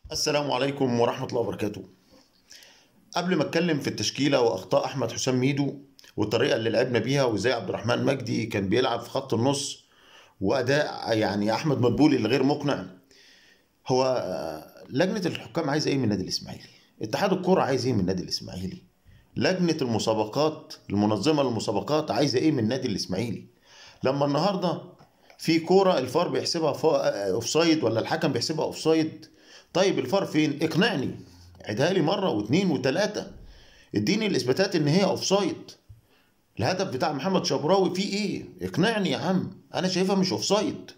السلام عليكم ورحمة الله وبركاته قبل ما اتكلم في التشكيلة واخطاء احمد حسام ميدو والطريقة اللي لعبنا بيها وازاي عبد الرحمن مجدي كان بيلعب في خط النص واداء يعني احمد مدبولي الغير مقنع هو آه، لجنة الحكام عايزة ايه من النادي الاسماعيلي اتحاد الكرة عايز ايه من النادي الاسماعيلي لجنة المسابقات المنظمة للمسابقات عايزة ايه من النادي الاسماعيلي لما النهارده في كوره الفار بيحسبها اوف سايد ولا الحكم بيحسبها اوف سايد طيب الفار فين اقنعني عيدها لي مره واثنين وثلاثه اديني الاثباتات ان هي اوف سايد الهدف بتاع محمد شبراوي فيه ايه اقنعني يا عم انا شايفها مش اوف سايد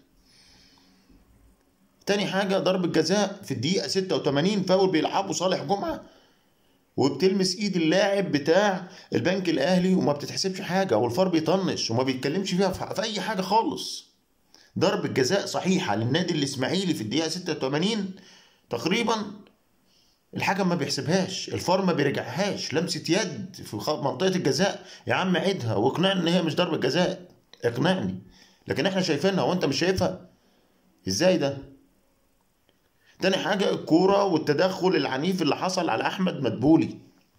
تاني حاجه ضربه جزاء في الدقيقه 86 فاول بيلعبه صالح جمعه وبتلمس ايد اللاعب بتاع البنك الاهلي وما بتتحسبش حاجه والفار بيطنش وما بيتكلمش فيها في في اي حاجه خالص ضربة جزاء صحيحة للنادي الإسماعيلي في الدقيقة 86 تقريبا الحكم ما بيحسبهاش الفار ما بيرجعهاش لمسة يد في خ- منطقة الجزاء يا عم عيدها واقنعني ان هي مش ضربة جزاء اقنعني لكن احنا شايفينها وانت مش شايفها ازاي ده تاني حاجة الكورة والتدخل العنيف اللي حصل على أحمد مدبولي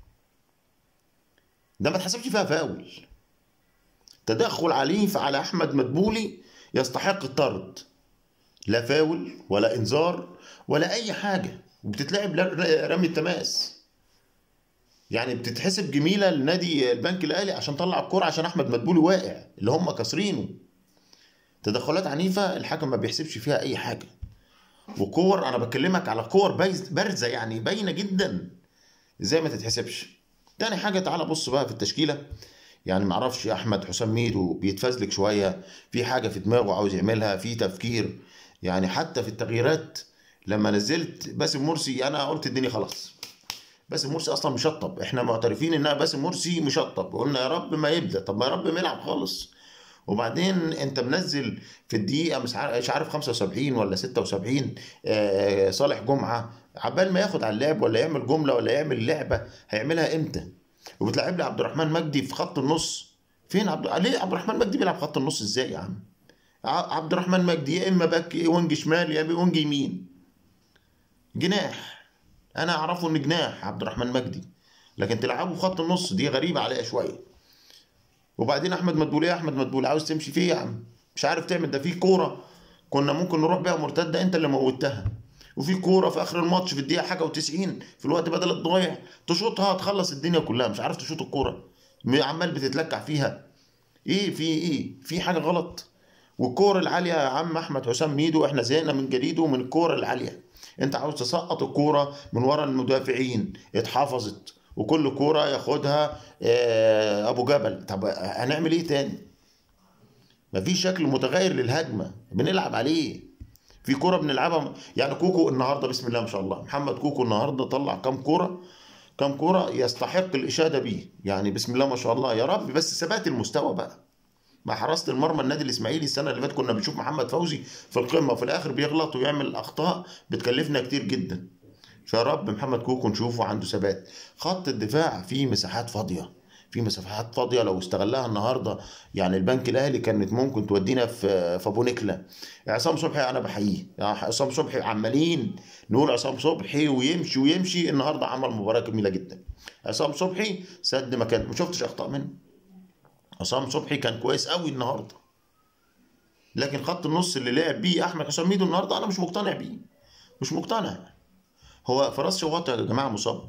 ده ما اتحسبش فيها فاول تدخل عنيف على أحمد مدبولي يستحق الطرد لا فاول ولا انذار ولا اي حاجه وبتتلعب ل- رمي التماس يعني بتتحسب جميله لنادي البنك الاهلي عشان طلع الكوره عشان احمد مدبولي واقع اللي هم كاسرينه تدخلات عنيفه الحكم ما بيحسبش فيها اي حاجه وكور انا بكلمك على كور بايز- بارزه يعني باينه جدا ازاي ما تتحسبش تاني حاجه تعالى بص بقى في التشكيله يعني معرفش احمد حسام ميدو بيتفزلك شويه في حاجه في دماغه عاوز يعملها في تفكير يعني حتى في التغييرات لما نزلت باسم مرسي انا قلت الدنيا خلاص باسم مرسي اصلا مشطب احنا معترفين ان باسم مرسي مشطب قلنا يا رب ما يبدا طب ما يا رب ما يلعب خالص وبعدين انت منزل في الدقيقه مش عارف مش عارف 75 ولا 76 آه صالح جمعه عبال ما ياخد على اللعب ولا يعمل جمله ولا يعمل لعبه هيعملها امتى وبتلعب لي عبد الرحمن مجدي في خط النص فين عبد ليه عبد الرحمن مجدي بيلعب خط النص ازاي يا عم ع- عبد الرحمن مجدي يا اما باك وينج شمال يا اما وينج يمين جناح انا اعرفه ان جناح عبد الرحمن مجدي لكن تلعبه في خط النص دي غريبه عليا شويه وبعدين احمد مدبولي يا احمد مدبولي عاوز تمشي فيه يا عم مش عارف تعمل ده في كوره كنا ممكن نروح بيها مرتده انت اللي موتها وفي كوره في اخر الماتش في الدقيقه حاجه و90 في الوقت بدل الضايع تشوطها تخلص الدنيا كلها مش عارف تشوط الكوره م- عمال بتتلكع فيها ايه في ايه في حاجه غلط والكور العاليه يا عم احمد حسام ميدو احنا زهقنا من جريده ومن الكور العاليه انت عاوز تسقط الكوره من ورا المدافعين اتحفظت وكل كوره ياخدها آه، ابو جبل طب هنعمل ايه تاني مفيش شكل متغير للهجمه بنلعب عليه في كوره بنلعبها يعني كوكو النهارده بسم الله ما شاء الله محمد كوكو النهارده طلع كام كوره كام كوره يستحق الاشاده بيه يعني بسم الله ما شاء الله يا رب بس ثبات المستوى بقى مع حراسه المرمى النادي الاسماعيلي السنه اللي فاتت كنا بنشوف محمد فوزي في القمه وفي الاخر بيغلط ويعمل اخطاء بتكلفنا كتير جدا فيا رب محمد كوكو نشوفه عنده ثبات خط الدفاع فيه مساحات فاضيه في مساحات فاضيه لو استغلها النهارده يعني البنك الاهلي كانت ممكن تودينا في في ابو نكله عصام صبحي انا بحييه يعني عصام صبحي عمالين نقول عصام صبحي ويمشي ويمشي النهارده عمل مباراه جميله جدا عصام صبحي سد مكان ما شفتش اخطاء منه عصام صبحي كان كويس قوي النهارده لكن خط النص اللي لعب بيه احمد حسام ميدو النهارده انا مش مقتنع بيه مش مقتنع هو فراس شواطه يا جماعه مصاب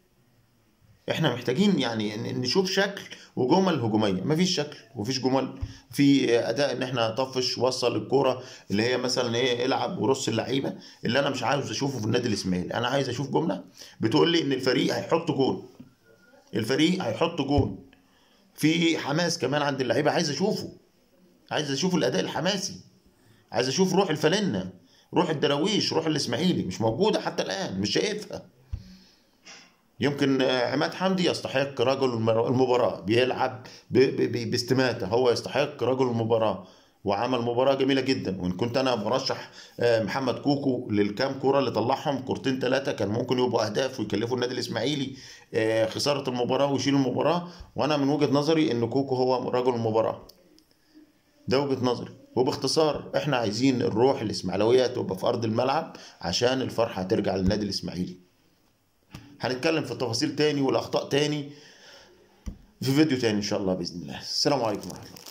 احنا محتاجين يعني ن- نشوف شكل وجمل هجوميه مفيش شكل ومفيش جمل في اداء ان احنا طفش وصل الكوره اللي هي مثلا ايه العب ورص اللعيبه اللي انا مش عاوز اشوفه في النادي الاسماعيلي انا عايز اشوف جمله بتقول لي ان الفريق هيحط جون الفريق هيحط جون في حماس كمان عند اللعيبه عايز اشوفه عايز اشوف الاداء الحماسي عايز اشوف روح الفلنه روح الدراويش روح الاسماعيلي مش موجوده حتى الان مش شايفها يمكن آه، عماد حمدي يستحق رجل المر- المباراة بيلعب ب- ب- ب- باستماتة هو يستحق رجل المباراة وعمل مباراة جميلة جدا وإن كنت أنا برشح آه، محمد كوكو للكام كرة اللي طلعهم كورتين ثلاثة كان ممكن يبقوا أهداف ويكلفوا النادي الإسماعيلي آه، خسارة المباراة ويشيل المباراة وأنا من وجهة نظري إن كوكو هو رجل المباراة ده وجهة نظري وباختصار احنا عايزين الروح الاسماعيلويه تبقى في ارض الملعب عشان الفرحه ترجع للنادي الاسماعيلي هنتكلم في التفاصيل تاني والاخطاء تاني في فيديو تاني ان شاء الله باذن الله السلام عليكم ورحمه الله